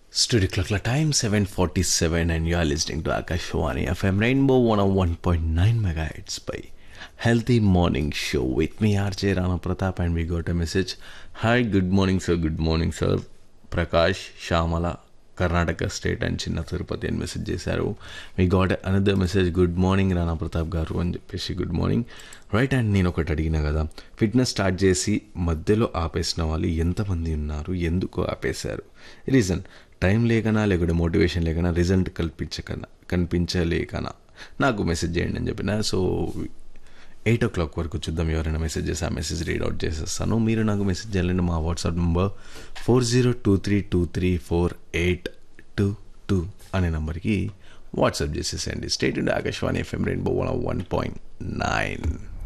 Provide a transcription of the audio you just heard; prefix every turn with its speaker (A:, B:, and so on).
A: Studio clock la time 7:47 and you are listening to Akashwani FM Rainbow 101.9 megahertz by Healthy Morning Show with me RJ Rana Pratap and we got a message. Hi, good morning sir, good morning sir. Prakash Shyamala Karnataka state and చిన్న తిరుపతి అని message చేశారు me got another message good morning Rana Pratap garu అని చెప్పేసి good morning right and నేను ఒకటి అడిగిన కదా fitness start చేసి మధ్యలో ఆపేసిన వాళ్ళు ఎంతమంది ఉన్నారు ఎందుకు ఆపేశారు రీజన్ టైం లేకనా లేకుంటే మోటివేషన్ లేకనా రిజల్ట్ కల్పించకనా కనిపించలేకనా నాకు మెసేజ్ చేయండి అని చెప్పిన సో ఎయిట్ ఓ క్లాక్ వరకు చూద్దాం ఎవరైనా మెసేజ్ చేసి ఆ మెసేజ్ రీడ్ అవుట్ చేసేస్తాను మీరు నాకు మెసేజ్ చేయాలంటే మా WhatsApp number four zero two three two three four eight two two అనే నెంబర్కి వాట్సాప్ చేసేసేయండి స్టేట్ ఇండి Akashvani FM rainbow one one point nine